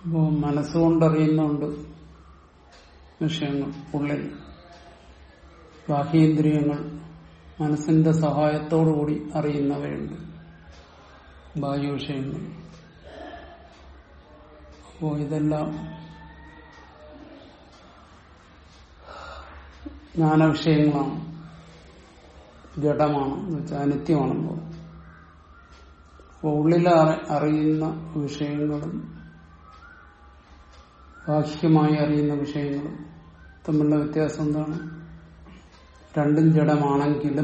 അപ്പോ മനസ്സുകൊണ്ടറിയുന്നുണ്ട് വിഷയങ്ങൾ ഉള്ളിൽ ബാഹ്യേന്ദ്രിയങ്ങൾ മനസ്സിന്റെ സഹായത്തോടുകൂടി അറിയുന്നവയുണ്ട് ബാഹ്യ വിഷയങ്ങൾ അപ്പോ ഇതെല്ലാം ജ്ഞാനവിഷയങ്ങളാണ് ജഡമാണ് എന്ന് വെച്ചാൽ അനിത്യമാണെന്നോ അപ്പോൾ ഉള്ളിൽ അറി- അറിയുന്ന വിഷയങ്ങളും ബാഹ്യമായി അറിയുന്ന വിഷയങ്ങളും തമ്മിലുള്ള വ്യത്യാസം എന്താണ് രണ്ടും ജഡമാണെങ്കിലും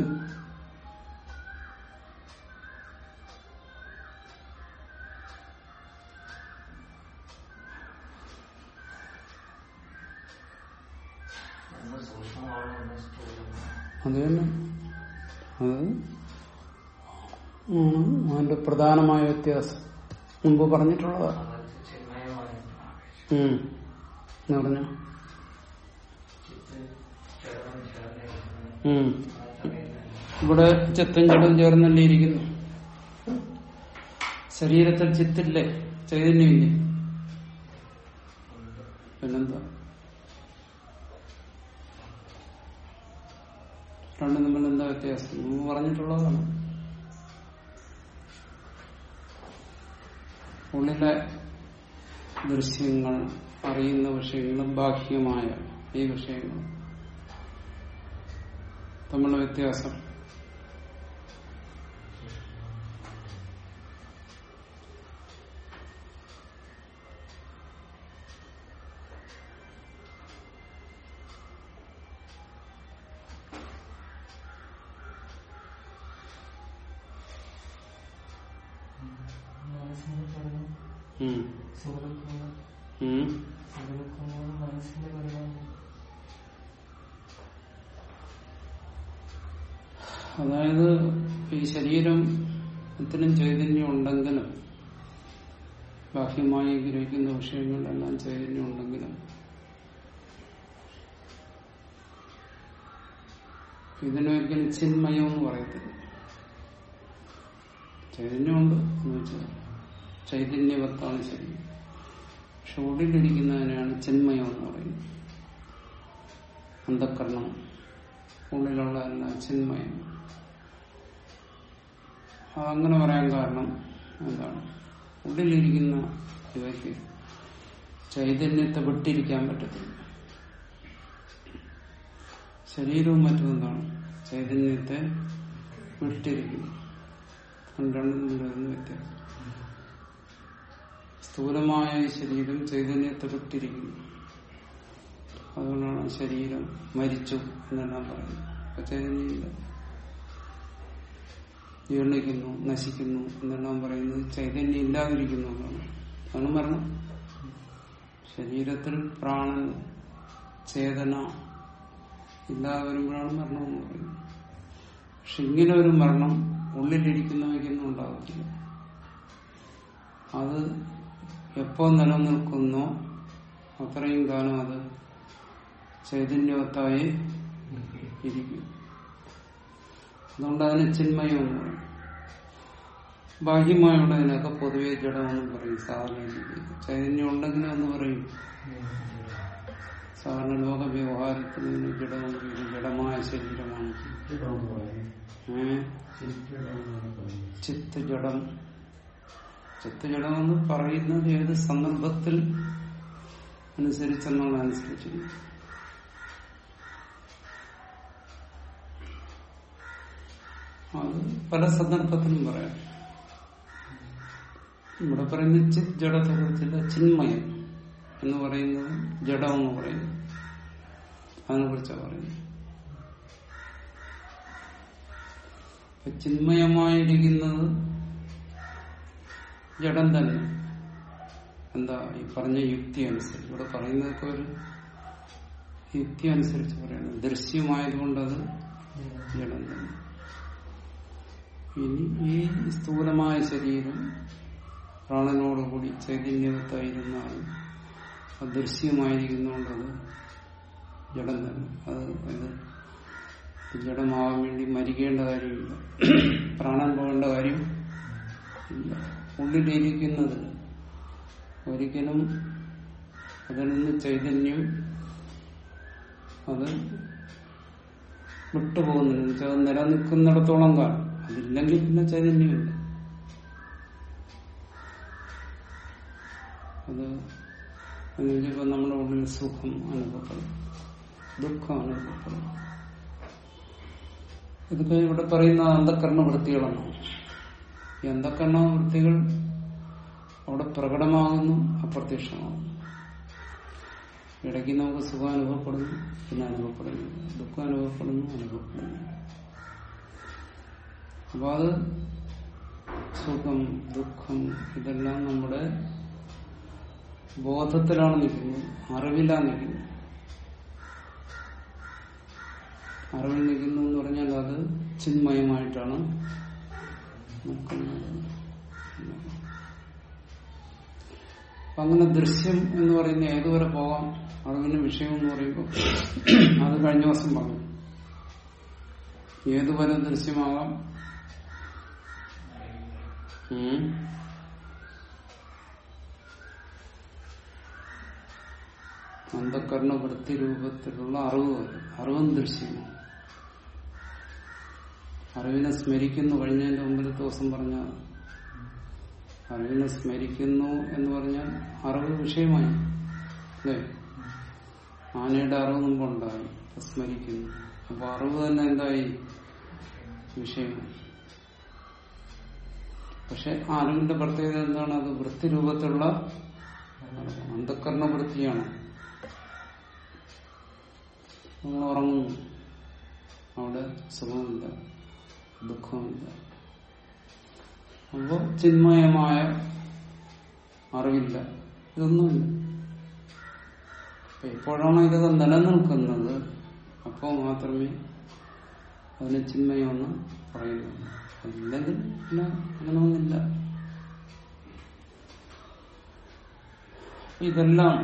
ഒന്ന് സൂക്ഷ്മമാണ് ഒന്ന് സ്ഥൂലമാണ് അത് തന്നെ അത് ആണ് അതിന്റെ പ്രധാനമായ വ്യത്യാസം മുമ്പ് പറഞ്ഞിട്ടുള്ളതാണ് അകത്ത് ചിന്മയമായിട്ടാണ് ഉം. എന്ന് പറഞ്ഞ ചിത്ത് ചേർന്ന് ചേർന്ന് ഉം. അതറിയുന്നില്ല ഇവിടെ ചിത്തും ജഡം ചേർന്നല്ലേ ഇരിക്കുന്നു ശരീരത്തിൽ ചിത്തില്ലേ ചൈതന്യമില്ലേ പിന്നെന്താ രണ്ടും തമ്മിൽ എന്താ വ്യത്യാസം മുമ്പ് പറഞ്ഞിട്ടുള്ളതാണ് ഉള്ളിലെ ദൃശ്യങ്ങൾ അറിയുന്ന വിഷയങ്ങളും ബാഹ്യമായ ഈ വിഷയങ്ങൾ തമ്മിലുള്ള വ്യത്യാസം മനസ്സിന്റെ പഠനം ഉം. സുഖദുഃഖങ്ങൾ ഉം. സുഖദുഃഖങ്ങൾ മനസ്സിന്റെ പരിണാമം അതായത് ഈ ശരീരം ത്തിനും ചൈതന്യം ഉണ്ടെങ്കിലും ബാഹ്യമായി ഗ്രഹിക്കുന്ന വിഷയങ്ങളിലെല്ലാം ചൈതന്യം ഉണ്ടെങ്കിലും ഇതിനൊരിക്കലും ചിന്മയം എന്ന് പറയത്തില്ല ചൈതന്യമുണ്ട് എന്ന് വെച്ചാൽ ചൈതന്യവത്താണ് ശരി പക്ഷെ ഉള്ളിലിരിക്കുന്നതിനാണ് ചിന്മയം എന്ന് പറയുന്നത് അന്ധക്കരണം ഉള്ളിലുള്ള എല്ലാം ചിന്മയം അങ്ങനെ പറയാൻ കാരണം എന്താണ് ഉള്ളിലിരിക്കുന്ന ഇവയ്ക്ക് ചൈതന്യത്തെ വിട്ടിരിക്കാൻ പറ്റത്തില്ല ശരീരവും മറ്റും എന്താണ് ചൈതന്യത്തെ വിട്ടിരിക്കുന്നു അത് രണ്ടും തമ്മിൽ വരുന്ന വ്യത്യാസം സ്ഥൂലമായ ഈ ശരീരം ചൈതന്യത്തെ വിട്ടിരിക്കുന്നു അതുകൊണ്ടാണ് ശരീരം മരിച്ചു എന്നെല്ലാം പറയുന്നത് അപ്പൊ ചൈതന്യമില്ല ജീർണിക്കുന്നു നശിക്കുന്നു എന്നെല്ലാം പറയുന്നത് ചൈതന്യം ഇല്ലാതിരിക്കുന്നു എന്നാണ് അതാണ് മരണം ശരീരത്തിൽ പ്രാണൻ ചേതന ഇല്ലാതെ വരുമ്പോഴാണ് മരണം എന്ന് പറയുന്നത് പക്ഷെ ഇങ്ങനെ ഒരു മരണം ഉള്ളിലിരിക്കുന്നവയ്ക്കൊന്നും ഉണ്ടാകത്തില്ല അത് എപ്പോ നിലനിൽക്കുന്നോ അത്രയും കാലം അത് ചൈതന്യവത്തായി ഇരിക്കും അതുകൊണ്ട് അതിന് ചിന്മയം എന്ന് പറയും ബാഹ്യമായുള്ളതിനൊക്കെ പൊതുവെ ജഡമെന്ന് പറയും സാധാരണ രീതിയിൽ ചൈതന്യം ഉണ്ടെങ്കിലും എന്ന് പറയും സാധാരണ ലോക വ്യവഹാരത്തിൽ ഇതിന് ജഡമെന്ന് പറയും ജഡമായ ശരീരമാണ് ഏ? ചിത്ത് ജഡം ചിത്ത് ജഡമെന്ന് പറയുന്നത് ഏത് സന്ദർഭത്തിൽ അനുസരിച്ചെന്നുള്ള അനുസരിച്ചിരിക്കും അത് പല സന്ദർഭത്തിലും പറയാം ഇവിടെ പറയുന്ന ചിത് ജഡത്തെ കുറിച്ചില്ല ചിന്മയം എന്ന് പറയുന്നത് ജഡം എന്ന് പറയുന്നു അതിനെ കുറിച്ചാണ് പറയുന്നത് അപ്പൊ ചിന്മയമായിരിക്കുന്നത് ജഡം തന്നെ എന്താ ഈ പറഞ്ഞ യുക്തി അനുസരിച്ച് ഇവിടെ പറയുന്നതൊക്കെ ഒരു യുക്തി അനുസരിച്ച് പറയണം ദൃശ്യമായതുകൊണ്ട് അത് ജഡം തന്നെ ഇനി ഈ സ്ഥൂലമായ ശരീരം പ്രാണനോടുകൂടി ചൈതന്യവത്തായിരുന്നാലും അദൃശ്യമായിരിക്കുന്നതുകൊണ്ട് അത് ജഡം തന്നെ അത് ഇത് ജഡമാവാൻ വേണ്ടി മരിക്കേണ്ട കാര്യമില്ല പ്രാണൻ പോകേണ്ട കാര്യം ഇല്ല ഉള്ളിലിരിക്കുന്നത് ഒരിക്കലും അതിൽ നിന്ന് ചൈതന്യം അത് വിട്ടുപോകുന്നില്ല എന്ന് വെച്ചാൽ അത് നിലനിൽക്കുന്നിടത്തോളം കാലം അതില്ലെങ്കിൽ പിന്നെ ചൈതന്യമില്ല അത് എന്നുവെച്ചപ്പോ നമ്മുടെ ഉള്ളിൽ സുഖം അനുഭവപ്പെടും ദുഃഖം അനുഭവപ്പെടും ഇതൊക്കെ ഇവിടെ പറയുന്ന അന്ധക്കരണ വൃത്തികളാണ് ഈ അന്ധക്കരണ വൃത്തികൾ അവിടെ പ്രകടമാകുന്നു അപ്രത്യക്ഷമാകുന്നു ഇടയ്ക്ക് നമുക്ക് സുഖം അനുഭവപ്പെടുന്നു പിന്നെ അനുഭവപ്പെടുന്നു ദുഃഖം അനുഭവപ്പെടുന്നു അനുഭവപ്പെടുന്നു അപ്പൊ അത് സുഖം ദുഃഖം ഇതെല്ലാം നമ്മുടെ ബോധത്തിലാണ് നിൽക്കുന്നത് അറിവിലാണ് നിൽക്കുന്നത് അറിവിൽ നിൽക്കുന്നു എന്ന് പറഞ്ഞാൽ അത് ചിന്മയമായിട്ടാണ് നിൽക്കുന്നത് അപ്പൊ അങ്ങനെ ദൃശ്യം എന്ന് പറയുന്ന ഏതുവരെ പോകാം അറിവിന് വിഷയം എന്ന് പറയുമ്പോൾ അത് കഴിഞ്ഞ ദിവസം പറഞ്ഞു ഏതുവരെ ദൃശ്യമാകാം ഉം. അന്ധക്കരണ വൃത്തി രൂപത്തിലുള്ള അറിവ് വരും അറിവും ദൃശ്യമാണ് അറിവിനെ സ്മരിക്കുന്നു കഴിഞ്ഞതിന്റെ മുമ്പിലത്തെ ദിവസം പറഞ്ഞ അറിവിനെ സ്മരിക്കുന്നു എന്ന് പറഞ്ഞാൽ അറിവ് വിഷയമായി അല്ലേ ആനയുടെ അറിവ് മുമ്പുണ്ടായി അപ്പൊ സ്മരിക്കുന്നു അപ്പൊ അറിവ് തന്നെ എന്തായി വിഷയമായി പക്ഷെ ആ അറിവിന്റെ പ്രത്യേകത എന്താണ് അത് വൃത്തി രൂപത്തിലുള്ള അറിവ്. അന്ധക്കരണ വൃത്തിയാണ് നമ്മൾ ഉറങ്ങുന്നു അവിടെ സുഖമില്ല ദുഃഖമില്ല അപ്പോ ചിന്മയമായ അറിവില്ല ഇതൊന്നുമില്ല അപ്പൊ എപ്പോഴാണോ ഇതൊക്കെ നിലനിൽക്കുന്നത് അപ്പോൾ മാത്രമേ അതിന് ചിന്മയമെന്ന് പറയുന്നുള്ളൂ അതില്ലെങ്കിൽ പിന്നെ അങ്ങനെയൊന്നുമില്ല ഇതെല്ലാം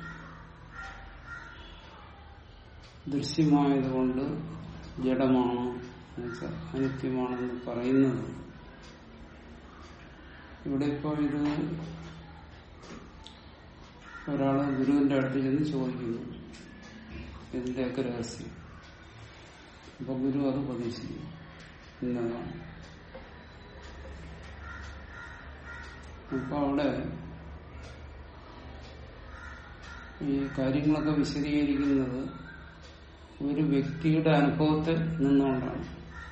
ദൃശ്യമായതുകൊണ്ട് ജഡമാണ് എന്നുവെച്ചാൽ അനിത്യമാണെന്ന് പറയുന്നത് ഇവിടെ ഇപ്പോ ഇത് ഒരാള് ഗുരുവിന്റെ അടുത്ത് ചെന്ന് ചോദിക്കുന്നു ഇതിന്റെയൊക്കെ രഹസ്യം അപ്പൊ ഗുരു അത് ഉപദേശിക്കുന്നു ഇന്നതാണ് അപ്പൊ അവിടെ ഈ കാര്യങ്ങളൊക്കെ വിശദീകരിക്കുന്നത് ഒരു വ്യക്തിയുടെ അനുഭവത്തെ നിന്നുകൊണ്ടാണ്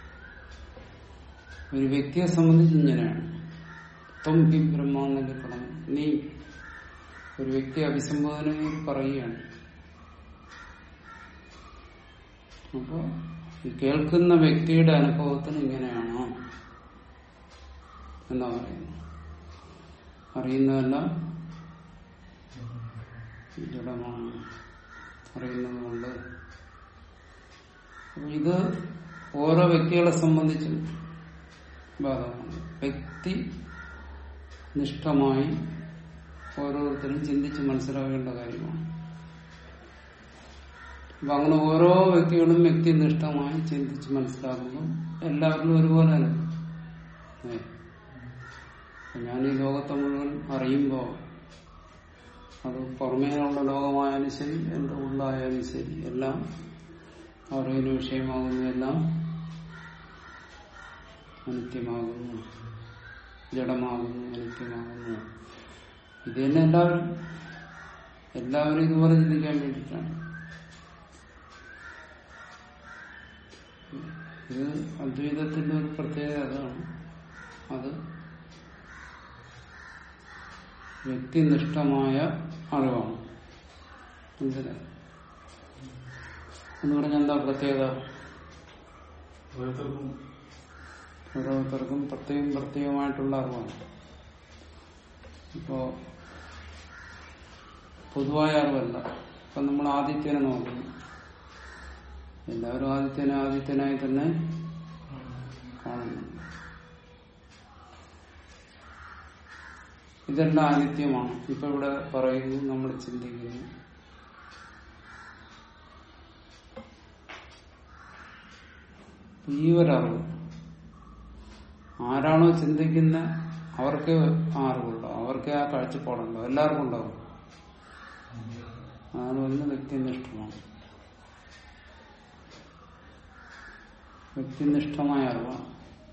ഒരു വ്യക്തിയെ സംബന്ധിച്ച് ഇങ്ങനെയാണ് ത്വം ഹി ബ്രഹ്മ എന്നൊക്കെ പറഞ്ഞു നീ ഒരു വ്യക്തി അഭിസംബോധന ചെയ്ത് പറയുകയാണ് അപ്പോ ഈ കേൾക്കുന്ന വ്യക്തിയുടെ അനുഭവത്തിന് ഇങ്ങനെയാണോ എന്നാ പറയുന്നത് അറിയുന്നതെല്ലാം ജഡമാണ് അറിയുന്നത് കൊണ്ട് അപ്പൊ ഇത് ഓരോ വ്യക്തികളെ സംബന്ധിച്ച് ബാധകമാണ് വ്യക്തി നിഷ്ഠമായി ഓരോരുത്തരും ചിന്തിച്ച് മനസ്സിലാക്കേണ്ട കാര്യമാണ് അപ്പൊ അങ്ങനെ ഓരോ വ്യക്തികളും വ്യക്തിനിഷ്ഠമായി ചിന്തിച്ച് മനസ്സിലാക്കുമ്പോൾ എല്ലാവരിലും ഒരുപോലെ തന്നെ ഏ. അപ്പൊ ഞാൻ ഈ ലോകത്തെ മുഴുവൻ അറിയുമ്പോൾ അത് പുറമേയുള്ള ലോകമായാലും ശരി എന്റെ ഉള്ളായാലും ശരി എല്ലാം അറിവിന് വിഷയമാകുന്നതെല്ലാം അനിത്യമാകുന്നു ജഡമാകുന്നു അനിത്യമാകുന്നു ഇത് തന്നെ എല്ലാവരും എല്ലാവരും ഇതുപോലെ ചിന്തിക്കാൻ വേണ്ടിയിട്ടാണ് ഇത് അദ്വൈതത്തിന്റെ ഒരു പ്രത്യേകത അതാണ് അത് വ്യക്തിനിഷ്ഠമായ അറിവാണ് മനസ്സിലായോ? എന്ന് പറഞ്ഞാൽ എന്താ പ്രത്യേകത ഓരോരുത്തർക്കും പ്രത്യേകം പ്രത്യേകമായിട്ടുള്ള അറിവാണ് ഇപ്പോ പൊതുവായ അറിവല്ല ഇപ്പൊ നമ്മൾ ആദിത്യനെ നോക്കുന്നു എല്ലാവരും ആദിത്യനെ ആദിത്യനായി തന്നെ കാണുന്നു ഇതെല്ലാം ആദിത്യമാണ് ഇപ്പൊ ഇവിടെ പറയുന്നു നമ്മൾ ചിന്തിക്കുന്നു ഈ ഒരറിവ് ആരാണോ ചിന്തിക്കുന്ന അവർക്ക് ആ അറിവുള്ളൂ അവർക്ക് ചിലർക്കേ ആ കാഴ്ചപ്പാടുണ്ടോ എല്ലാവർക്കും ഉണ്ടാവും അതാണ് പറയുന്നത് വ്യക്തിനിഷ്ഠമാണ് വ്യക്തിനിഷ്ഠമായ അറിവാണ്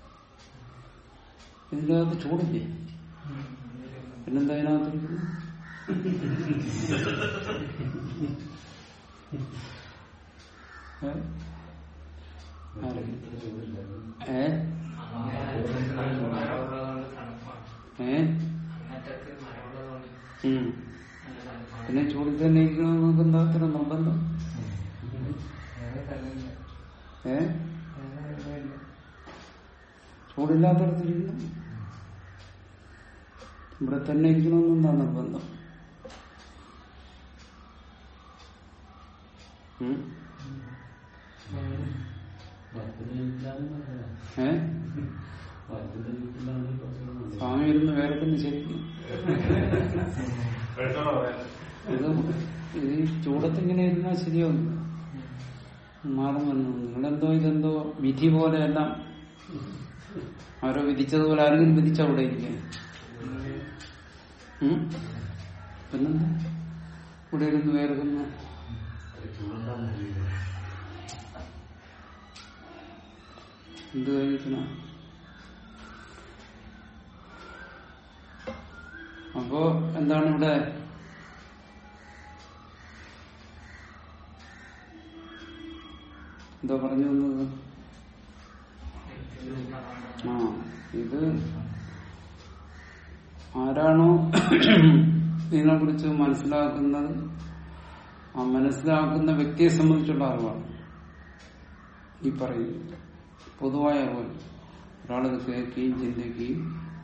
ഇതിൻ്റെ അകത്ത് ചൂടില്ലേ പിന്നെന്താ ഇതിനകത്തിരിക്കുന്നു ഏ? ആരെ? ഏ മരമുള്ളതുകൊണ്ട് തണുപ്പാണ് ഏ അങ്ങനത്തെ മരമുള്ളതുകൊണ്ട് ഉം. നല്ല തണുപ്പാണ് പിന്നെ ചൂടിൽ തന്നെ ഇരിക്കണം നമുക്ക് എന്താ അത്ര നിർബന്ധം വേറെ സ്ഥലമില്ല ഏ വേറെ എവിടെയില്ല ചൂടില്ലാത്തടത്തിരിക്കണം ഇവിടെ തന്നെ ഇരിക്കണമെന്നെന്താ നിർബന്ധം ഉം? ഏ സ്വാമി ഇരുന്ന് വേറെ തന്നെ ശരിക്കും ഇത് ഇത് ഈ ചൂടത്ത് ഇങ്ങനെ ഇരുന്നാൽ ശരിയാവില്ല മാറും വന്നു നിങ്ങളെന്തോ ഇതെന്തോ വിധി പോലെ എല്ലാം ആരോ വിധിച്ചതുപോലെ ആരെങ്കിലും വിധിച്ച അവിടെ ഇരിക്കാൻ ഉം? പിന്നെന്താ ഇവിടെ ഇരുന്ന് വേർക്കുന്നു എന്ത് കഴിഞ്ഞിട്ടാ അപ്പോ എന്താണ് ഇവിടെ എന്താ പറഞ്ഞു വന്നത് ആ ഇത് ആരാണോ ഇതിനെ കുറിച്ച് മനസ്സിലാക്കുന്നത് ആ മനസ്സിലാക്കുന്ന വ്യക്തിയെ സംബന്ധിച്ചുള്ള അറിവാണ് ഈ പറയുന്നത് പൊതുവായ അറിവ് ഒരാളത് കേൾക്കുകയും ചിന്തിക്കുകയും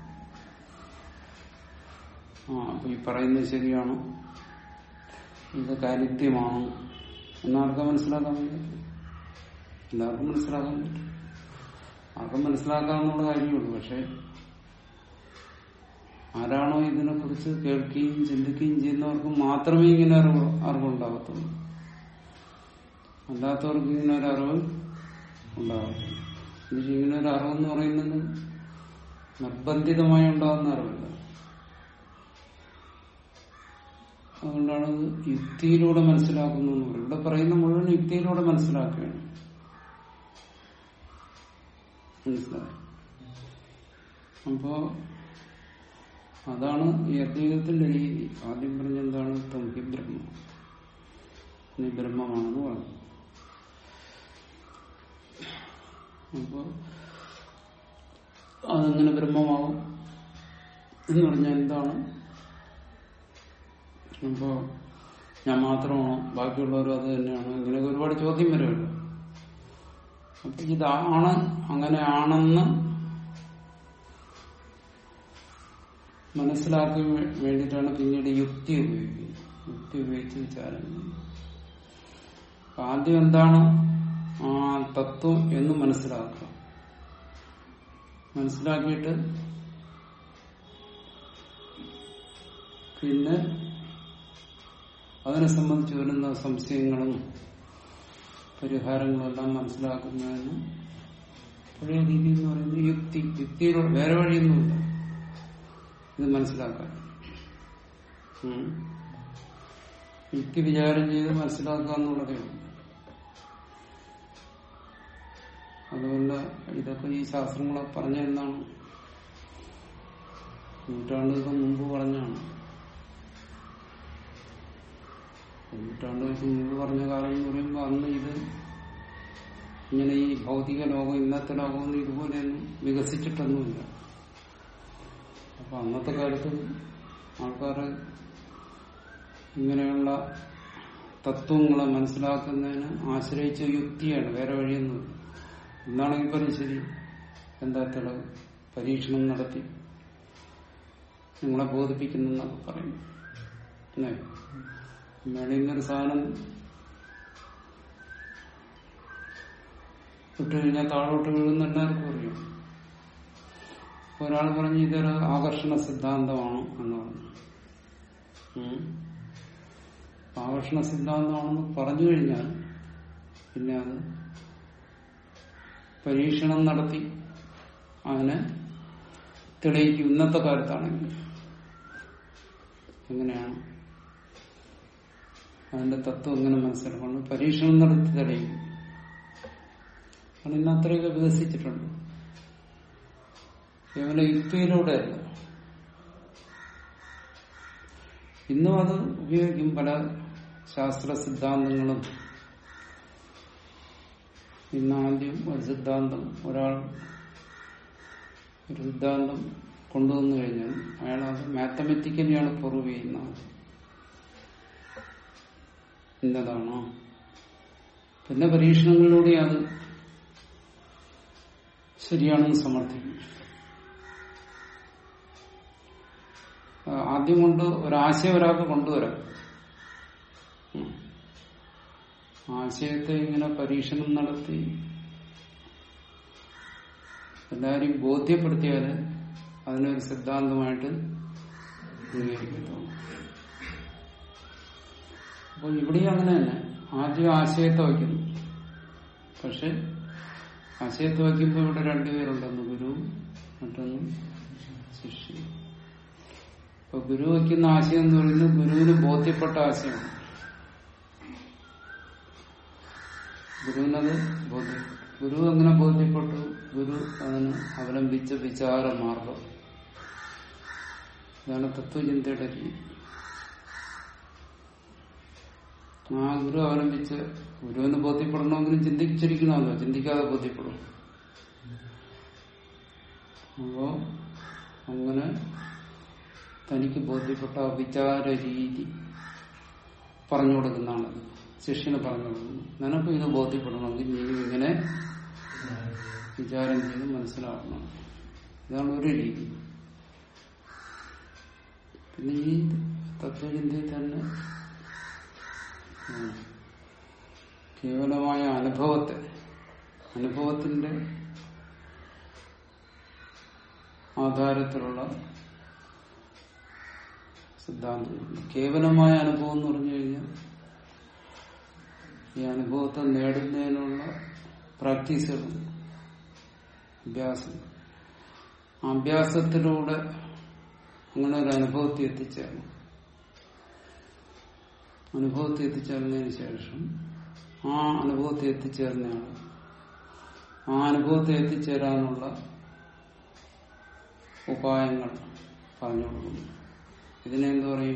ആ അപ്പൊ ഈ പറയുന്നത് ശരിയാണോ ഇത് കാലിത്യമാണോ എന്നാർക്കും മനസ്സിലാക്കാൻ പറ്റും എല്ലാവർക്കും മനസ്സിലാക്കാൻ പറ്റും ആർക്കും മനസ്സിലാക്കാവുന്ന കാര്യമുള്ളൂ പക്ഷെ ആരാണോ ഇതിനെ കുറിച്ച് കേൾക്കുകയും ചിന്തിക്കുകയും ചെയ്യുന്നവർക്ക് മാത്രമേ ഇങ്ങനെ അറിവ് അറിവുണ്ടാകത്തുള്ളൂ അല്ലാത്തവർക്ക് ഇങ്ങനെ ഒരു അറിവ് ഉണ്ടാകത്തില്ല എന്നുവെച്ചാൽ ഇങ്ങനെ ഒരു അറിവെന്ന് പറയുന്നത് നിർബന്ധിതമായി ഉണ്ടാകുന്ന അറിവല്ല അതുകൊണ്ടാണ് ഇത് യുക്തിയിലൂടെ മനസ്സിലാക്കുന്നു എന്ന് പറയുന്നത് ഇവിടെ പറയുന്ന മുഴുവൻ യുക്തിയിലൂടെ മനസ്സിലാക്കുകയാണ് മനസ്സിലായി അപ്പോ അതാണ് ഈ അദ്വൈതത്തിന്റെ രീതി ആദ്യം പറഞ്ഞ എന്താണ് തൊഹി ബ്രഹ്മം നീ ബ്രഹ്മമാണെന്ന് പറഞ്ഞു അപ്പോ അതെങ്ങനെ ബ്രഹ്മമാവും എന്ന് പറഞ്ഞാൽ എന്താണ് അപ്പോ ഞാൻ മാത്രമാണോ ബാക്കിയുള്ളവരും അത് തന്നെയാണോ ഇങ്ങനെയൊക്കെ ഒരുപാട് ചോദ്യം വരുമല്ലോ അപ്പൊ ഇതാണ് അങ്ങനെയാണെന്ന് മനസ്സിലാക്കി വേ- വേണ്ടിയിട്ടാണ് പിന്നീട് യുക്തി ഉപയോഗിക്കുന്നത് യുക്തി ഉപയോഗിച്ച് വിചാരം ചെയ്യുന്നത്. അപ്പൊ ആദ്യം എന്താണ് ആ തത്വം എന്ന് മനസ്സിലാക്കുക മനസ്സിലാക്കിയിട്ട് പിന്നെ അതിനെ സംബന്ധിച്ച് വരുന്ന സംശയങ്ങളും പരിഹാരങ്ങളും എല്ലാം മനസ്സിലാക്കുന്നതിന് പഴയ രീതി എന്ന് പറയുന്നത് യുക്തി യുക്തിയിലൂടെ വേറെ വഴിയൊന്നുമില്ല ഇത് മനസ്സിലാക്കാൻ ഉം. യുക്തി വിചാരം ചെയ്ത് മനസ്സിലാക്കുക എന്നുള്ളതേ ഉള്ളൂ അതുകൊണ്ട് ഇതൊക്കെ ഈ ശാസ്ത്രങ്ങളെ പറഞ്ഞെന്നാണ് നൂറ്റാണ്ടുകൾക്ക് മുമ്പ് പറഞ്ഞാണ് നൂറ്റാണ്ടുകൾക്ക് മുമ്പ് പറഞ്ഞ കാലം എന്ന് പറയുമ്പോൾ അന്ന് ഇത് ഇങ്ങനെ ഈ ഭൗതിക ലോകം ഇന്നത്തെ ലോകമൊന്നും ഇതുപോലെയൊന്നും വികസിച്ചിട്ടൊന്നുമില്ല അപ്പൊ അന്നത്തെ കാലത്ത് ആൾക്കാർ ഇങ്ങനെയുള്ള തത്വങ്ങളെ മനസ്സിലാക്കുന്നതിന് ആശ്രയിച്ച യുക്തിയാണ് വേറെ വഴിയൊന്നും എന്നാണെങ്കിൽ പറയും ശരി എന്താ തെളിവ് പരീക്ഷണം നടത്തി നിങ്ങളെ ബോധിപ്പിക്കുന്നെന്നൊക്കെ പറയും അല്ലേ മേളിന്നൊരു സാധനം ഇട്ട് കഴിഞ്ഞാൽ താഴോട്ട് വീഴുന്ന എല്ലാവർക്കും അറിയാം അപ്പൊ ഒരാൾ പറഞ്ഞു ഇതൊരു ആകർഷണ സിദ്ധാന്തമാണ് എന്ന് പറഞ്ഞു ഉം. ആകർഷണ സിദ്ധാന്തമാണെന്ന് പറഞ്ഞു കഴിഞ്ഞാൽ പിന്നെ അത് പരീക്ഷണം നടത്തി അതിനെ തെളിയിക്കും ഇന്നത്തെ കാലത്താണെങ്കിൽ എങ്ങനെയാണ് അതിന്റെ തത്വം എങ്ങനെ മനസ്സിലാക്കണം പരീക്ഷണം നടത്തി തെളിയും കാരണം ഇന്ന് അത്രയൊക്കെ വികസിച്ചിട്ടുണ്ട് കേവല യുക്തിയിലൂടെ അല്ല ഇന്നും അത് ഉപയോഗിക്കും പല ശാസ്ത്ര സിദ്ധാന്തങ്ങളും ഇന്ന് ആദ്യം ഒരു സിദ്ധാന്തം ഒരാൾ ഒരു സിദ്ധാന്തം കൊണ്ടുവന്നു കഴിഞ്ഞാൽ അയാൾ അത് മാത്തമെറ്റിക്കലിയാണ് പ്രൂവ് ചെയ്യുന്നത് ഇന്നതാണോ പിന്നെ പരീക്ഷണങ്ങളിലൂടെ അത് ശരിയാണെന്ന് സമർത്ഥിക്കും ആ, ആദ്യം കൊണ്ട് ഒരാശയം ഒരാൾക്ക് കൊണ്ടുവരാം ഉം. ആശയത്തെ ഇങ്ങനെ പരീക്ഷണം നടത്തി എല്ലാരെയും ബോധ്യപ്പെടുത്തിയാൽ അതിനൊരു സിദ്ധാന്തമായിട്ട് അംഗീകരിക്കത്തുള്ളൂ അപ്പോൾ ഇവിടെയും അങ്ങനെ തന്നെ ആദ്യം ആശയത്തെ വയ്ക്കുന്നു പക്ഷെ ആശയത്തെ വയ്ക്കുമ്പോൾ ഇവിടെ രണ്ടുപേരുണ്ടെന്ന് ഗുരു മറ്റൊന്ന് ശിഷ്യ ഇപ്പൊ ഗുരു വയ്ക്കുന്ന ആശയം എന്ന് പറയുന്നത് ഗുരുവിന് ബോധ്യപ്പെട്ട ആശയമാണ് ഗുരുവിനത് ബോധ്യപ്പെട്ടു ഗുരു അങ്ങനെ ബോധ്യപ്പെട്ടു ഗുരു അതിന് അവലംബിച്ച വിചാര മാർഗം ഇതാണ് തത്വചിന്തയുടെ രീതി ആ ഗുരു അവലംബിച്ച് ഗുരുവിന് ബോധ്യപ്പെടണമെങ്കിലും ചിന്തിച്ചിരിക്കണമല്ലോ ചിന്തിക്കാതെ ബോധ്യപ്പെടും അപ്പോ അങ്ങനെ തനിക്ക് ബോധ്യപ്പെട്ട ആ വിചാര രീതി പറഞ്ഞു കൊടുക്കുന്നതാണ് ശിഷ്യന് പറഞ്ഞു കൊടുക്കുന്നു നിനക്ക് ഇത് ബോധ്യപ്പെടണമെങ്കിൽ നീ ഇങ്ങനെ വിചാരം ചെയ്ത് മനസ്സിലാക്കണം ഇതാണ് ഒരു രീതി പിന്നെ ഈ തത്വചിന്തയിൽ തന്നെ ഉം, കേവലമായ അനുഭവത്തെ അനുഭവത്തിന്റെ ആധാരത്തിലുള്ള സിദ്ധാന്തങ്ങളുണ്ട് കേവലമായ അനുഭവം എന്ന് പറഞ്ഞു കഴിഞ്ഞാൽ ഈ അനുഭവത്തെ നേടുന്നതിനുള്ള പ്രാക്ടീസുകളുണ്ട് അഭ്യാസം ആ അഭ്യാസത്തിലൂടെ അങ്ങനെ ഒരു അനുഭവത്തിൽ എത്തിച്ചേരണം അനുഭവത്തിൽ എത്തിച്ചേർന്നതിന് ശേഷം ആ അനുഭവത്തിൽ എത്തിച്ചേർന്നയാൾ ആ അനുഭവത്തിൽ എത്തിച്ചേരാനുള്ള ഉപായങ്ങൾ പറഞ്ഞു കൊടുക്കുന്നു ഇതിനെ എന്ത് പറയും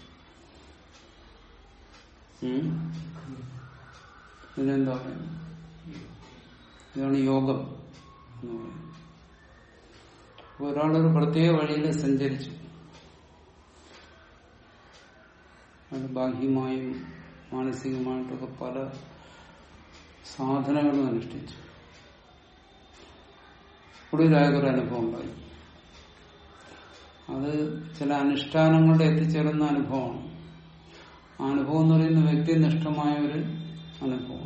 ഉം? ഇതിനെന്താ പറയുക ഇതാണ് യോഗം എന്ന് പറയുന്നത് അപ്പൊ ഒരാളൊരു പ്രത്യേക വഴിയിൽ സഞ്ചരിച്ചു അത് ബാഹ്യമായും മാനസികമായിട്ടൊക്കെ പല സാധനങ്ങളും അനുഷ്ഠിച്ചു ഒടുവിലായൊരു അനുഭവം ഉണ്ടായി അത് ചില അനുഷ്ഠാനങ്ങളുടെ എത്തിച്ചേരുന്ന അനുഭവമാണ് ആ അനുഭവം എന്ന് പറയുന്ന വ്യക്തിനിഷ്ഠമായ ഒരു അനുഭവം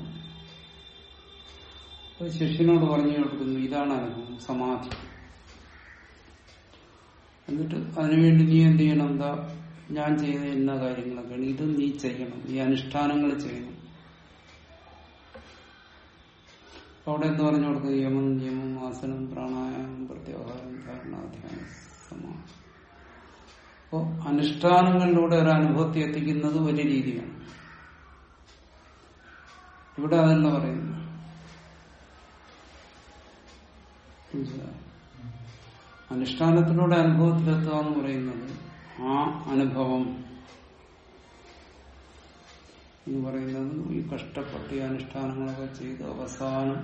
അപ്പൊ ശിഷ്യനോട് പറഞ്ഞു കൊടുക്കുന്നു ഇതാണ് അനുഭവം സമാധി എന്നിട്ട് അതിനുവേണ്ടി നീ എന്ത് ചെയ്യണം എന്താ ഞാൻ ചെയ്ത ഇന്ന കാര്യങ്ങളൊക്കെയാണ് ഇത് നീ ചെയ്യണം ഈ അനുഷ്ഠാനങ്ങൾ ചെയ്യണം അപ്പൊ അവിടെ എന്ത് പറഞ്ഞു കൊടുക്കുന്നത് യമം നിയമം ആസനം പ്രാണായാമം പ്രത്യാഹാരം ധാരണാധ്യാനം സമാധി അപ്പോ അനുഷ്ഠാനങ്ങളിലൂടെ ഒരു അനുഭവത്തെ എത്തിക്കുന്നത് ഒരു രീതിയാണ് ഇവിടെ അതല്ല പറയുന്നു മനസ്സിലായോ? അനുഷ്ഠാനത്തിലൂടെ അനുഭവത്തിലെത്തുക എന്ന് പറയുന്നത് ആ അനുഭവം എന്ന് പറയുന്നത് ഈ കഷ്ടപ്പെട്ട് ഈ അനുഷ്ഠാനങ്ങളൊക്കെ ചെയ്ത് അവസാനം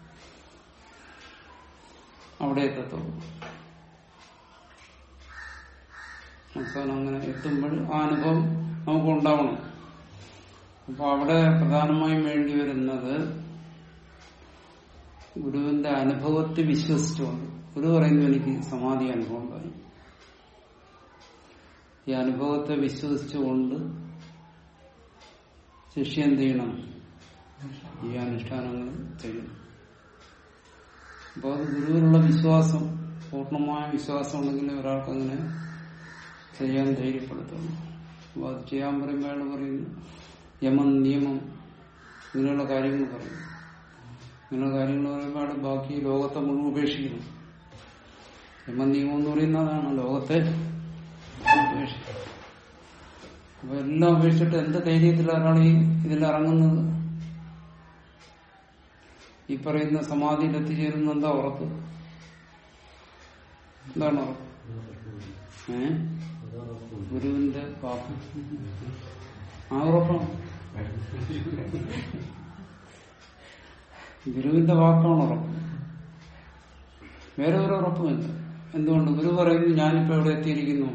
അവിടെ എത്തത്തുള്ളൂ അവസാനം അങ്ങനെ എത്തുമ്പോൾ ആ അനുഭവം നമുക്ക് ഉണ്ടാവണം അപ്പൊ അവിടെ പ്രധാനമായും വേണ്ടി വരുന്നത് ഗുരുവിന്റെ അനുഭവത്തെ വിശ്വസിച്ചുകൊണ്ട് ഗുരു പറയുന്നു എനിക്ക് സമാധി അനുഭവം ഉണ്ടായി ഈ അനുഭവത്തെ വിശ്വസിച്ചുകൊണ്ട് ശിഷ്യ എന്ത് ചെയ്യണം ഈ അനുഷ്ഠാനങ്ങൾ ചെയ്യണം അപ്പോൾ അത് ഗുരുവിനുള്ള വിശ്വാസം പൂർണ്ണമായ വിശ്വാസം ഉണ്ടെങ്കിൽ ഒരാൾക്ക് അങ്ങനെ ചെയ്യാൻ ധൈര്യപ്പെടുത്തുള്ളൂ അപ്പോൾ അത് ചെയ്യാൻ പറയുമ്പോൾ അയാൾ പറയുന്നു യമം നിയമം ഇങ്ങനെയുള്ള കാര്യങ്ങൾ പറയും ഇങ്ങനെയുള്ള കാര്യങ്ങൾ പറയുമ്പോൾ അയാൾ ബാക്കി ലോകത്തെ മുഴുവൻ ഉപേക്ഷിക്കുന്നു യമം നിയമം എന്ന് പറയുന്നതാണ് ലോകത്തെ ഉപേക്ഷിക്കുന്നത് അപ്പൊ എല്ലാം ഉപേക്ഷിച്ചിട്ട് എന്ത് ധൈര്യത്തിലാണ് ഈ ഇതിൽ ഇറങ്ങുന്നത് ഈ പറയുന്ന സമാധിയിൽ എത്തിച്ചേരുന്ന എന്താ ഉറപ്പ് എന്താണ് ഉറപ്പ് ഏ ഗുരുവിന്റെ വാക്ക് ആ ഉറപ്പാണ് ഗുരുവിന്റെ വാക്കാണ് ഉറപ്പ് വേറെ ഒരു ഉറപ്പുമില്ല എന്തുകൊണ്ട് ഗുരു പറയുന്നു ഞാനിപ്പോ എവിടെ എത്തിയിരിക്കുന്നു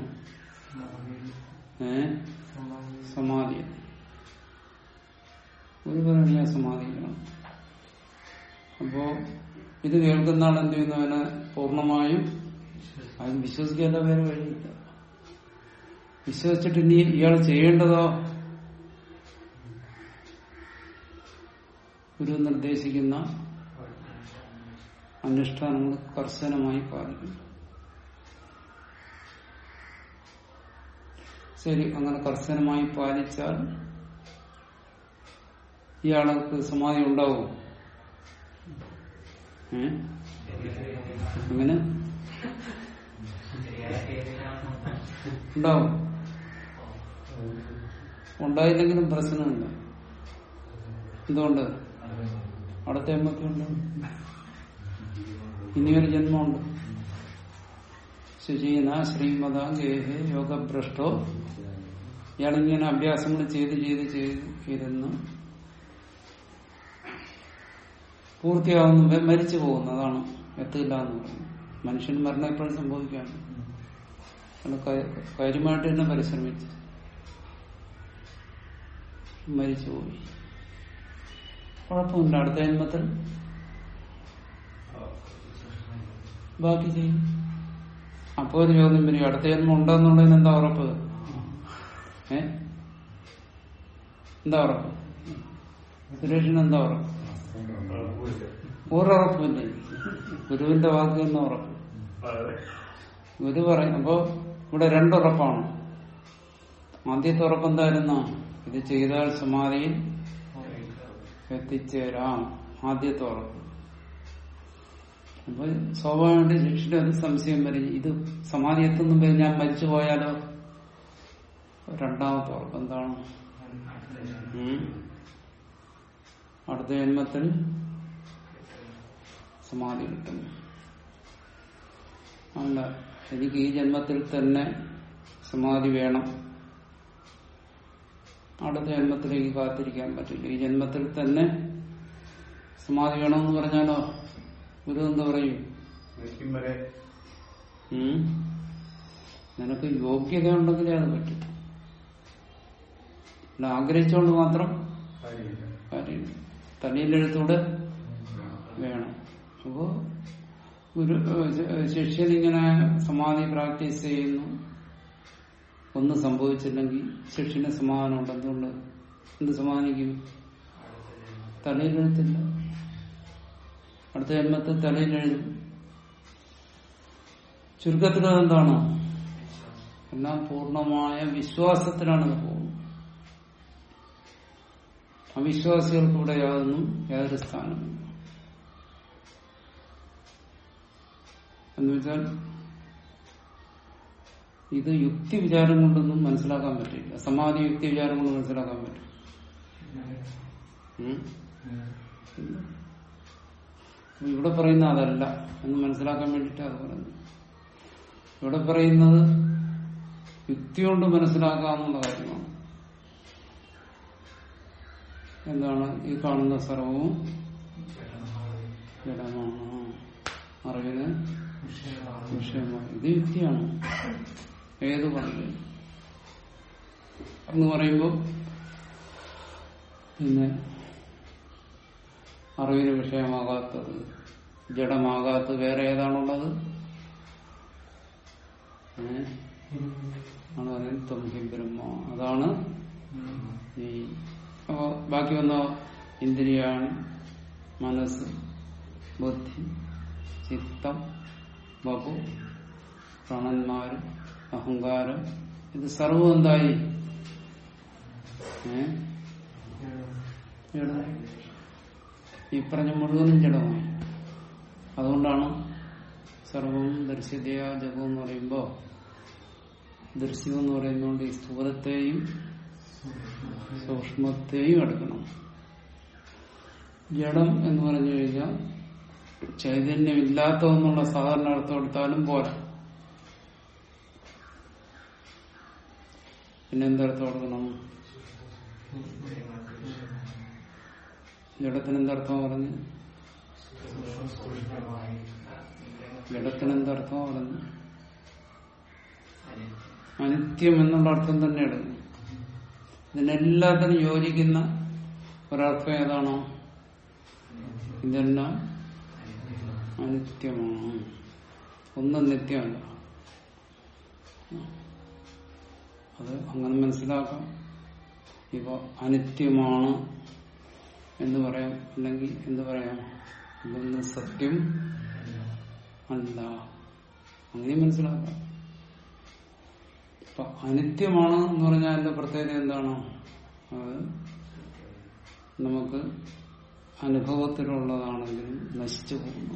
ഏ സമാധി ഗുരു പറയുന്നു ഞാൻ സമാധിയിലാണ് അപ്പോ ഇത് കേൾക്കുന്ന ആൾ എന്ത് ചെയ്യുന്നു അവനെ പൂർണ്ണമായും അത് വിശ്വസിക്കാതെ വേറെ വഴിയില്ല വിശ്വസിച്ചിട്ട് ഇനി ഇയാൾ ചെയ്യേണ്ടതോ ഗുരു നിർദ്ദേശിക്കുന്ന അനുഷ്ഠാനങ്ങൾ കർശനമായി പാലിക്കുന്നു ശരി അങ്ങനെ കർശനമായി പാലിച്ചാൽ ഇയാൾക്ക് സമാധി ഉണ്ടാവും ഏ അങ്ങനെ ഉണ്ടാവും ഉണ്ടായില്ലെങ്കിലും പ്രശ്നമില്ല എന്തുകൊണ്ട് അടുത്ത ജന്മൊക്കെ ഉണ്ട് ഇനിയൊരു ജന്മമുണ്ട് ശുചീന ശ്രീമത ഗേഹേ യോഗഭ്രഷ്ടോ ഇയാളിങ്ങനെ അഭ്യാസങ്ങൾ ചെയ്ത് ചെയ്ത് ചെയ്ത് ഇരുന്ന് പൂർത്തിയാവുന്ന മരിച്ചു പോകുന്നു അതാണ് എത്തില്ല എന്ന് പറയുന്നത് മനുഷ്യൻ മരണം എപ്പോഴും സംഭവിക്കാണ് അയാള് ക- കാര്യമായിട്ട് തന്നെ പരിശ്രമിച്ചു മരിച്ചുപോയി കുഴപ്പമില്ല അടുത്ത ജന്മത്തിൽ ബാക്കി ചെയ്യും അപ്പോ ഒരു ചോദ്യം വരും അടുത്ത ജന്മം ഉണ്ടെന്നുള്ളതിന് എന്താ ഉറപ്പ് ഏ എന്താ ഉറപ്പ് സുരേഷിന് എന്താ ഉറപ്പ് ഒരറപ്പില്ല ഗുരുവിന്റെ വാക്ക് എന്ന ഉറപ്പ് ഗുരു പറയും അപ്പോ ഇവിടെ രണ്ടുറപ്പാണ് ആദ്യത്തെ ഉറപ്പ് എന്തായിരുന്നു ഇത് ചെയ്താൽ സമാധിയിൽ എത്തിച്ചേരാം ആദ്യത്തെ ഉറപ്പ് അപ്പൊ സ്വാഭാവികമായിട്ട് ശിക്ഷയുടെ ഒരു സംശയം വരും ഇത് സമാധി എത്തുന്ന ഞാൻ മരിച്ചു പോയാലോ രണ്ടാമത്തെ ഉറപ്പ് എന്താണ് ഉം. അടുത്ത ജന്മത്തിൽ സമാധി കിട്ടും അല്ല എനിക്ക് ഈ ജന്മത്തിൽ തന്നെ സമാധി വേണം അടുത്ത ജന്മത്തിലേക്ക് കാത്തിരിക്കാൻ പറ്റില്ല ഈ ജന്മത്തിൽ തന്നെ സമാധി വേണമെന്ന് പറഞ്ഞാലോ ഗുരു എന്ത് പറയും ഉം? നിനക്ക് യോഗ്യത ഉണ്ടെങ്കിലേ അത് പറ്റും അല്ല ആഗ്രഹിച്ചുകൊണ്ട് മാത്രം കാര്യമില്ല തലയിലെഴുത്തൂടെ വേണം അപ്പോ ഗുരു ഏഹ് ശിഷ്യൻ ഇങ്ങനെ സമാധി പ്രാക്ടീസ് ചെയ്യുന്നു ഒന്നും സംഭവിച്ചില്ലെങ്കിൽ ശിഷ്യന് സമാധാനമുണ്ട് എന്തുകൊണ്ട് എന്ത് സമാധാനിക്കും തലയിലെഴുത്തില്ല അടുത്ത ജന്മത്തിൽ തലയിലെഴുതും ചുരുക്കത്തിൽ അതെന്താണ് എല്ലാം പൂർണ്ണമായ വിശ്വാസത്തിലാണ് ഇത് പോകുന്നത് അവിശ്വാസികൾക്ക് ഇവിടെ യാതൊന്നും യാതൊരു സ്ഥാനമില്ല എന്നുവെച്ചാൽ ഇത് യുക്തി വിചാരം കൊണ്ടൊന്നും മനസ്സിലാക്കാൻ പറ്റില്ല സമാധി യുക്തി വിചാരം കൊണ്ട് മനസ്സിലാക്കാൻ പറ്റും ഉം? ഇല്ല. അപ്പൊ ഇവിടെ പറയുന്ന അതല്ല എന്ന് മനസ്സിലാക്കാൻ വേണ്ടിയിട്ട് അത് പറയുന്നു ഇവിടെ പറയുന്നത് യുക്തി കൊണ്ട് മനസ്സിലാക്കാവുന്ന കാര്യമാണ് എന്താണ് ഈ കാണുന്ന സർവവും ജഡമാണ് അറിവിന് വിഷയമാണ് ഇത് യുക്തിയാണ് ഏത് പണിലും എന്ന് പറയുമ്പോൾ പിന്നെ അറിവിന് വിഷയമാകാത്തത് ജഡമാകാത്തത് വേറെ ഏതാണുള്ളത് ഏ? ആണ് പറയുന്നത് ത്വംഹി ബ്രഹ്മ അതാണ് ഈ അപ്പോ ബാക്കി വന്ന ഇന്ദ്രിയാണ് മനസ്സ് ബുദ്ധി ചിത്തം ബഹു പ്രാണന്മാര് അഹങ്കാരം ഇത് സർവം എന്തായി ഏ ജഡമായി. ഈ പറഞ്ഞ മുഴുവനും ജഡമായി അതുകൊണ്ടാണ് സർവം ദർശ്യതയാ ജഗം എന്ന് പറയുമ്പോ ദൃശ്യം എന്ന് പറയുന്നതുകൊണ്ട് ഈ സ്ഥൂലത്തെയും സൂക്ഷ്മത്തെയും എടുക്കണം ജഡം എന്ന് പറഞ്ഞു കഴിഞ്ഞാൽ ചൈതന്യമില്ലാത്തതെന്നുള്ള സാധാരണ അർത്ഥം എടുത്താലും പോരാ പിന്നെ എന്തർത്ഥം എടുക്കണം ജഡത്തിന് എന്തർത്ഥം പറഞ്ഞു ജഡത്തിന് എന്തർത്ഥം പറഞ്ഞു അനിത്യം എന്നുള്ള അർത്ഥം തന്നെ എടുക്കും ഇതിനെല്ലാത്തിനും യോജിക്കുന്ന ഒരർത്ഥം ഏതാണോ ഇതെല്ലാം അനിത്യമാണ് ഒന്നും നിത്യമല്ല അത് അങ്ങനെ മനസ്സിലാക്കാം ഇപ്പൊ അനിത്യമാണ് എന്ന് പറയാം അല്ലെങ്കിൽ എന്ത് പറയാം ഇതൊന്നും സത്യം അല്ല അങ്ങനെ മനസ്സിലാക്കാം ഇപ്പൊ അനിത്യമാണ് എന്ന് പറഞ്ഞാൽ അതിന്റെ പ്രത്യേകത എന്താണ് അത് നമുക്ക് അനുഭവത്തിലുള്ളതാണെങ്കിലും നശിച്ചു പോകുന്നു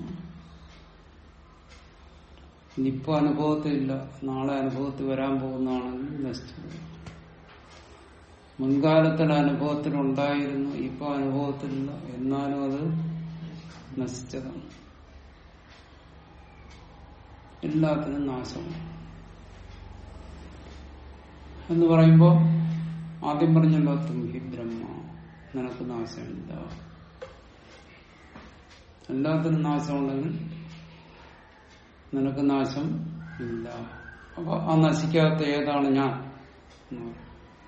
ഇനിയിപ്പോ അനുഭവത്തിലില്ല നാളെ അനുഭവത്തിൽ വരാൻ പോകുന്നതാണെങ്കിൽ നശിച്ചു പോകും മുൻകാലത്തിൽ അനുഭവത്തിലുണ്ടായിരുന്നു ഇപ്പൊ അനുഭവത്തിലില്ല എന്നാലും അത് നശിച്ചതാണ് എല്ലാത്തിനും നാശമാണ് എന്ന് പറയുമ്പോ ആദ്യം പറഞ്ഞല്ലോ തുംഹി ബ്രഹ്മ നിനക്ക് നാശമില്ല എല്ലാത്തിനും നാശമുണ്ടെങ്കിൽ നിനക്ക് നാശം ഇല്ല അപ്പൊ ആ നശിക്കാത്ത ഏതാണ് ഞാൻ എന്ന് പറയും.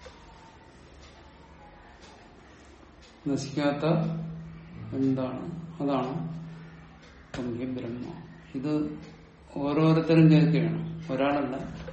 നശിക്കാത്ത എന്താണ് അതാണ് തുംഹി ബ്രഹ്മ ഇത് ഓരോരുത്തരും കേൾക്കുകയാണ് ഒരാളല്ല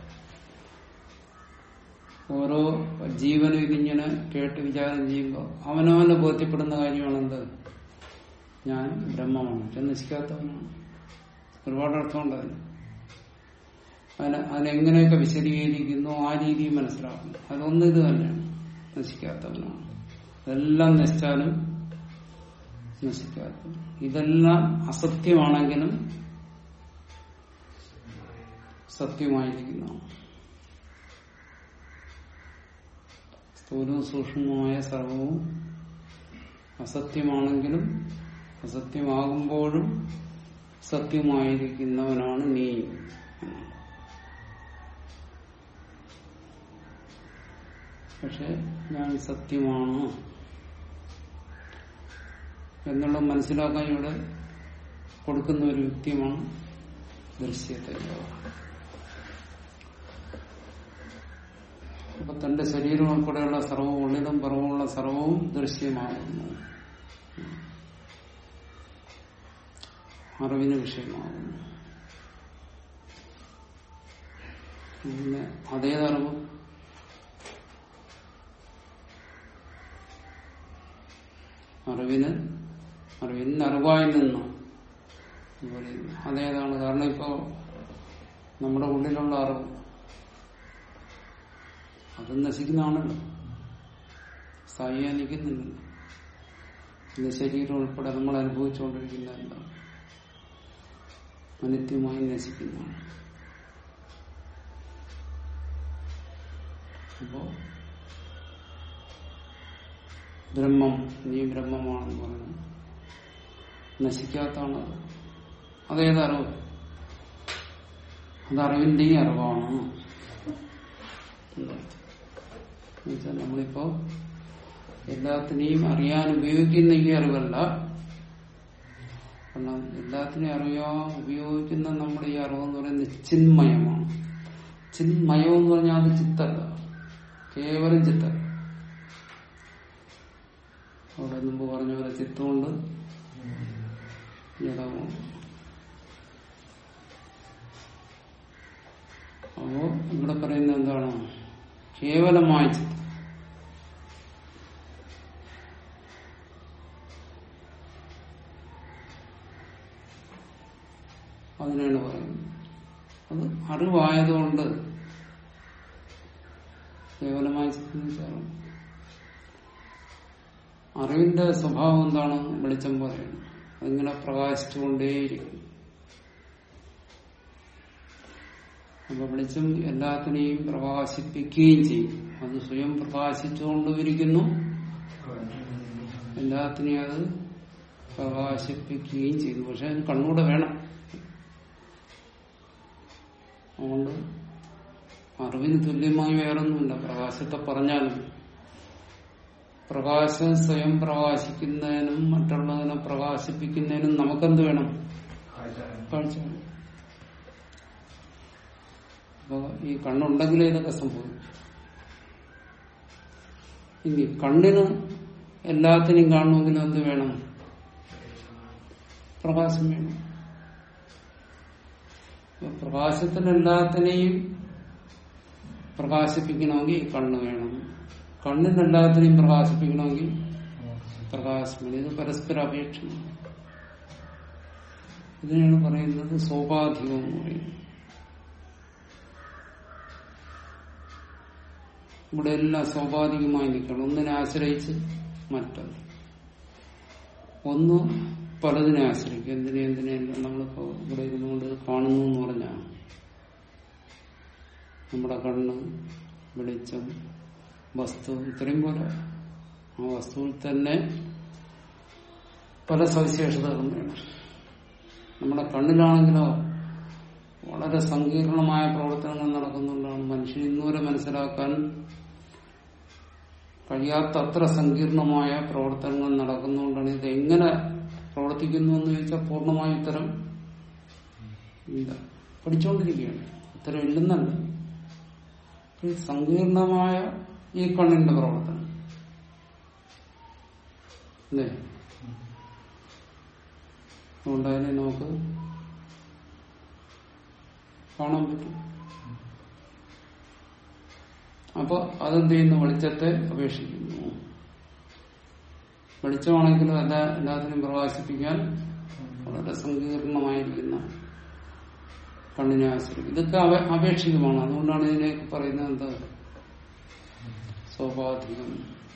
ഓരോ ജീവനും ഇതിങ്ങനെ കേട്ട് വിചാരം ചെയ്യുമ്പോൾ അവനവന് ബോധ്യപ്പെടുന്ന കാര്യമാണ് എന്ത് ഞാൻ ബ്രഹ്മമാണ് പക്ഷെ നശിക്കാത്തവനാണ് ഒരുപാട് അർത്ഥമുണ്ട് അതിന് അതിനെ അതിനെങ്ങനെയൊക്കെ വിശദീകരിക്കുന്നു ആ രീതിയിൽ മനസ്സിലാക്കും അതൊന്നും ഇത് തന്നെയാണ് നശിക്കാത്തവനാണ് ഇതെല്ലാം നശിച്ചാലും നശിക്കാത്തവൻ ഇതെല്ലാം അസത്യമാണെങ്കിലും സത്യമായിരിക്കുന്നതാണ് സ്ഥൂലവും സൂക്ഷ്മവുമായ സർവവും അസത്യമാണെങ്കിലും അസത്യമാകുമ്പോഴും സത്യമായിരിക്കുന്നവനാണ് നീ എന്നാണ്. പക്ഷെ ഞാൻ സത്യമാണ് എന്നുള്ള മനസ്സിലാക്കാൻ ഇവിടെ കൊടുക്കുന്ന ഒരു യുക്തിയുമാണ് ദൃശ്യത്തെ അപ്പൊ തന്റെ ശരീരം ഉൾപ്പെടെയുള്ള സർവവും ഉള്ളിലും പുറവുമുള്ള സർവവും ദൃശ്യമാകുന്നു അറിവിന് വിഷയമാകുന്നു പിന്നെ അതേതറിവ് അറിവിന് അറിവിന് അറിവായി നിന്ന് പറയുന്നു. അതേതാണ് കാരണം ഇപ്പോ നമ്മുടെ ഉള്ളിലുള്ള അറിവ് അത് നശിക്കുന്നതാണല്ലോ സ്ഥായിയായി നിൽക്കുന്നില്ലല്ലോ ഇന്ന് ശരീരം ഉൾപ്പെടെ നമ്മൾ അനുഭവിച്ചുകൊണ്ടിരിക്കുന്നതല്ല അനിത്യമായി നശിക്കുന്നതാണ് അപ്പോ ബ്രഹ്മം നീ ബ്രഹ്മമാണെന്ന് പറഞ്ഞു നശിക്കാത്താണ് അത് അതേത് അറിവ് അത് അറിവിന്റെയും അറിവാണ് എന്നർത്ഥം. എന്നുവെച്ചാൽ നമ്മളിപ്പോ എല്ലാത്തിനെയും അറിയാൻ ഉപയോഗിക്കുന്ന ഈ അറിവല്ല കാരണം എല്ലാത്തിനെയും അറിയാൻ ഉപയോഗിക്കുന്ന നമ്മുടെ ഈ അറിവെന്ന് പറയുന്നത് ചിന്മയമാണ് ചിന്മയം എന്ന് പറഞ്ഞാൽ അത് ചിത്തല്ല കേവലം ചിത്തല്ല അവിടെ മുമ്പ് പറഞ്ഞ പോലെ ചിത്തമുണ്ട് ജഡമുണ്ട് അപ്പോ ഇവിടെ പറയുന്നത് എന്താണ് കേവലമായ ചിത്തം അതിനാണ് പറയുന്നത് അത് അറിവായതുകൊണ്ട് കേവലമായ ചിത്തം എന്ന് വെച്ചാൽ അറിവിന്റെ സ്വഭാവം എന്താണ് വെളിച്ചം പറയുന്നത് അതിങ്ങനെ പ്രകാശിച്ചുകൊണ്ടേയിരിക്കും അപ്പൊ വെളിച്ചം എല്ലാത്തിനെയും പ്രകാശിപ്പിക്കുകയും ചെയ്യും അത് സ്വയം പ്രകാശിച്ചുകൊണ്ടിരിക്കുന്നു എല്ലാത്തിനെയും അത് പ്രകാശിപ്പിക്കുകയും ചെയ്തു പക്ഷെ അതിന് കണ്ണൂടെ വേണം അതുകൊണ്ട് അറിവിന് തുല്യമായി വേറൊന്നുമില്ല പ്രകാശത്തെ പറഞ്ഞാലും പ്രകാശം സ്വയം പ്രകാശിക്കുന്നതിനും മറ്റുള്ളതിനെ പ്രകാശിപ്പിക്കുന്നതിനും നമുക്കെന്ത് വേണം കാഴ്ച വേണം അപ്പൊ ഈ കണ്ണുണ്ടെങ്കിലേ ഇതൊക്കെ സംഭവിക്കും ഇനി കണ്ണിന് എല്ലാത്തിനെയും കാണണമെങ്കിലും എന്ത് വേണം പ്രകാശം വേണം അപ്പൊ പ്രകാശത്തിന് എല്ലാത്തിനെയും പ്രകാശിപ്പിക്കണമെങ്കിൽ കണ്ണ് വേണം കണ്ണിന് എല്ലാത്തിനെയും പ്രകാശിപ്പിക്കണമെങ്കിൽ പ്രകാശം വേണം ഇത് പരസ്പര അപേക്ഷമാണ് ഇതിനാണ് പറയുന്നത് സോപാധികം എന്ന് പറയുന്നത് ഇവിടെ എല്ലാം സ്വാഭാവികമായി നിൽക്കണം ഒന്നിനെ ആശ്രയിച്ച് മറ്റൊന്ന് ഒന്ന് പലതിനെ ആശ്രയിക്കും എന്തിനെ എന്തിനെ എല്ലാം നമ്മളിപ്പോ ഇവിടെ ഇരുന്നുകൊണ്ട് കാണുന്നു എന്ന് പറഞ്ഞാൽ നമ്മുടെ കണ്ണ് വെളിച്ചം വസ്തു ഇത്രയും പോലെ ആ വസ്തുവിൽ തന്നെ പല സവിശേഷതകളും വേണം നമ്മുടെ കണ്ണിലാണെങ്കിലോ വളരെ സങ്കീർണമായ പ്രവർത്തനങ്ങൾ നടക്കുന്നുണ്ടാണ് മനുഷ്യൻ ഇന്നുവരെ മനസ്സിലാക്കാൻ കഴിയാത്തത്ര സങ്കീർണമായ പ്രവർത്തനങ്ങൾ നടക്കുന്നുകൊണ്ടാണ് ഇത് എങ്ങനെ പ്രവർത്തിക്കുന്നു എന്ന് ചോദിച്ചാൽ പൂർണ്ണമായ ഉത്തരം ഇല്ല പഠിച്ചുകൊണ്ടിരിക്കുകയാണ് ഉത്തരം ഇല്ലെന്നല്ല ഈ സങ്കീർണമായ ഈ കണ്ണിന്റെ പ്രവർത്തനം അല്ലേ അതുകൊണ്ട് അതിനെ നമുക്ക് കാണാൻ പറ്റും അപ്പൊ അതെന്ത് ചെയ്യുന്നു വെളിച്ചത്തെ അപേക്ഷിക്കുന്നു വെളിച്ചമാണെങ്കിലും എല്ലാ എല്ലാത്തിനും പ്രകാശിപ്പിക്കാൻ വളരെ സങ്കീർണമായിരിക്കുന്ന കണ്ണിനെ ആശ്രയിക്കും ഇതൊക്കെ അവ അപേക്ഷികമാണ് അതുകൊണ്ടാണ് ഇതിനെയൊക്കെ പറയുന്നത് എന്താ സ്വാഭാവികം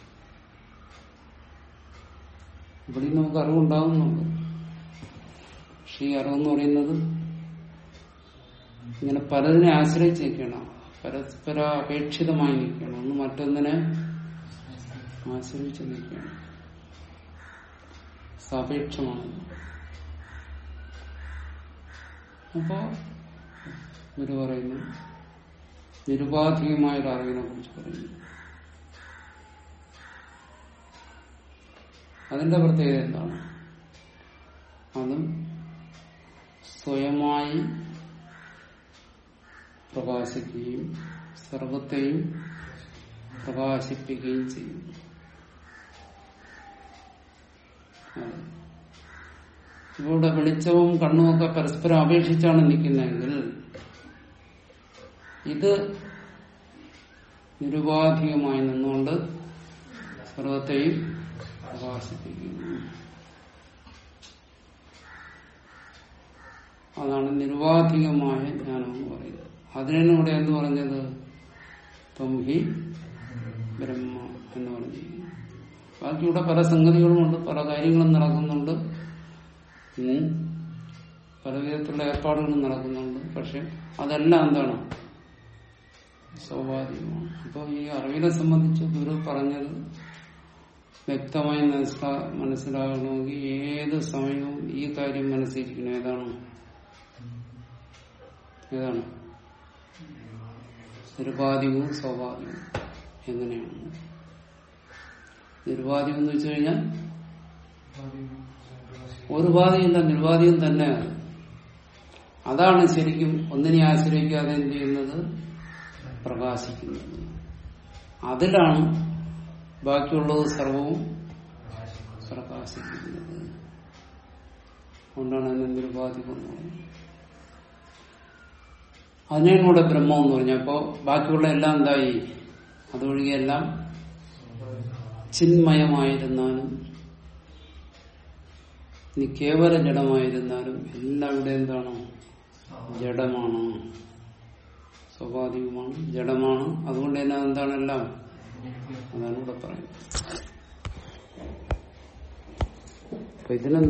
ഇവിടെ നമുക്ക് അറിവുണ്ടാകുന്നുണ്ട് പക്ഷെ ഈ അറിവെന്ന് പറയുന്നത് ഇങ്ങനെ പലതിനെ ആശ്രയിച്ച് നിൽക്കണം പരസ്പര അപേക്ഷിതമായി നിൽക്കണം ഒന്ന് മറ്റൊന്നിനെ ആശ്രയിച്ച് നിൽക്കണം സാപേക്ഷമാണ് അപ്പോ ഗുരു പറയുന്നു നിരുപാധികമായ ഒരു അറിവിനെ കുറിച്ച് പറയുന്നു അതിന്റെ പ്രത്യേകത എന്താണ് അതും സ്വയമായി പ്രകാശിക്കുകയും സർവത്തെയും പ്രകാശിപ്പിക്കുകയും ചെയ്യും അതെ. ഇവിടെ വെളിച്ചവും കണ്ണുമൊക്കെ പരസ്പരം അപേക്ഷിച്ചാണ് നിൽക്കുന്നതെങ്കിൽ ഇത് നിരുപാധികമായി നിന്നുകൊണ്ട് സർവത്തെയും പ്രകാശിപ്പിക്കുന്നു അതാണ് നിരുപാധികമായ ജ്ഞാനം എന്ന് പറയുന്നത് അതിനാണ് ഇവിടെ എന്ത് പറഞ്ഞത് ത്വം ഹി ബ്രഹ്മ എന്ന് പറഞ്ഞിരിക്കുന്നു ബാക്കി ഇവിടെ പല സംഗതികളുമുണ്ട് പല കാര്യങ്ങളും നടക്കുന്നുണ്ട് ഉം. പല വിധത്തിലുള്ള ഏർപ്പാടുകളും നടക്കുന്നുണ്ട് പക്ഷെ അതെല്ലാം എന്താണ് സ്വാഭാവികമാണ് അപ്പോൾ ഈ അറിവിനെ സംബന്ധിച്ച് ഗുരു പറഞ്ഞത് വ്യക്തമായി മനസ്സിലാ മനസ്സിലാകണമെങ്കിൽ ഏത് സമയവും ഈ കാര്യം മനസ്സിരിക്കണം ഏതാണ് ഏതാണ് നിരുപാധികവും സ്വാഭാവികവും എങ്ങനെയാണ് നിരുപാധികം എന്ന് വെച്ച് കഴിഞ്ഞാൽ ഒരു ബാധയില്ല നിർവാധികം തന്നെയാണ് അതാണ് ശരിക്കും ഒന്നിനെ ആശ്രയിക്കാതെ എന്ത് ചെയ്യുന്നത് പ്രകാശിക്കുന്നത് അതിലാണ് ബാക്കിയുള്ളത് സർവവും പ്രകാശിക്കുന്നത് അതുകൊണ്ടാണ് അതിനെ നിരുപാധികം എന്ന് പറയുന്നത് അതിനെയാണ് ഇവിടെ ബ്രഹ്മം എന്ന് പറഞ്ഞ അപ്പോ ബാക്കിയുള്ള എല്ലാം എന്തായി അതൊഴികെല്ലാം ചിന്മയമായിരുന്നാലും ഇനി കേവല ജഡമായിരുന്നാലും എല്ലാം ഇവിടെ എന്താണ് ജഡമാണ് സ്വാഭാവികമാണ് ജഡമാണ് അതുകൊണ്ട് തന്നെ എന്താണ് എല്ലാം അതാണ് ഇവിടെ പറയുന്നത് അപ്പൊ ഇതിനെ